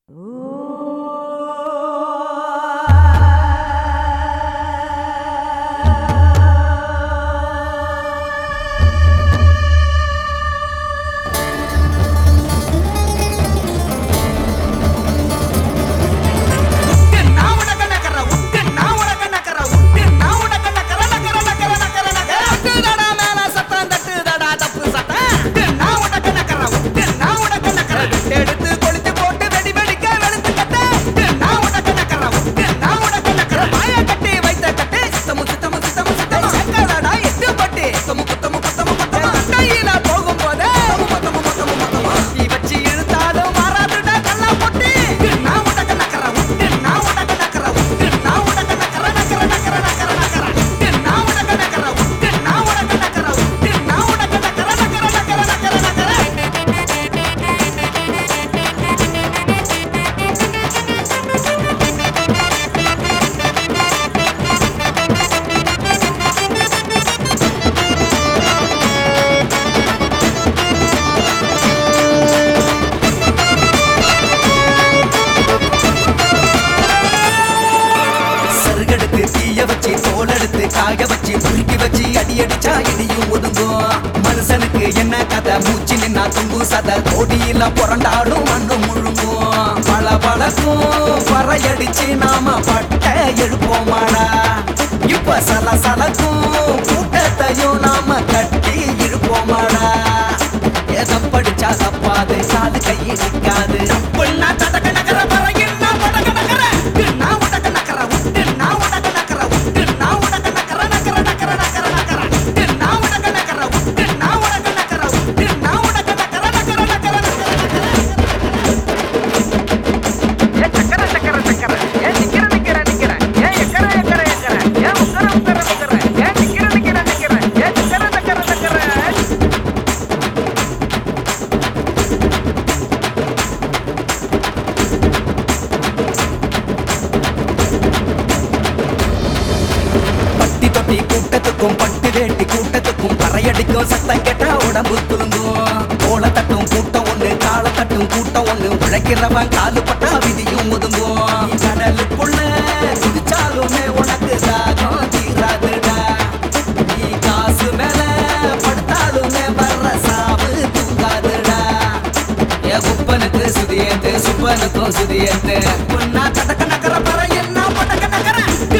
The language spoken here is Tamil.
சருகெடுத்து தீய வச்சு தோல் எடுத்து காய வச்சு முறுக்கி வச்சு அடி அடிச்சா இடியும் ஒதுங்கும் மனுஷனுக்கு என்ன கதை மூச்சு நின்னா தும்பு சத கோடியில புரண்டாடும் மண்ணு முழுங்கும் பல பழக்கும் பறையடிச்சு நாம பட்ட எழுப்போமாடா இப்ப சல சலக்கும் கூட்டத்தையும் நாம கட்டி இருப்போமாடா எதம் படிச்சா தப்பாது காது கையை நிக்காது தப்புன்னா தடக நகர பறையில் நான் படக நகர நான் உடக நகர உட்டு நான் உடக நகர உட்டு நான் உடக நகர நகர நகர நகர நகர உட்டு நான் உடக நகர உட்டு நான் உடக நகர உட்டு நான் உடக நகர நகர நகர நகர ஏ சக்கர சக்கர சக்கர ஏ நிக்கிற நிக்கிற நிக்கிற ஏ எக்கர எக்கர எக்கர ஏ உக்கர உக்கர உக்கர ஏ நிக்கிற நிக்கிற நிக்கிற ஏ சக்கர சக்கர சக்கர பட்டி தொட்டி கூட்டத்துக்கும் பட்டு வேட்டி கூட்டத்துக்கும் பறையடிக்கும் சத்தம் கேட்டா உடம்பு துருங்கும் கோல தட்டும் கூட்டம் ஒண்ணு கால தட்டும் கூட்டம் ஒண்ணு உழைக்கிறவன் காலு பட்டா விதியும் ஒதுங்கும் நீ கடலுக்குள்ள குதிச்சாலுமே உனக்கு தாகம் தீராதுடா நீ காசு மேல படுத்தாலுமே வர்ற சாவு தூங்காதுடா என் குப்பனுக்கு சுதியேத்து சுப்பனுக்கும் சுதியேத்து பொன்னா தடக்க நகர பற என்ன படக்க நகர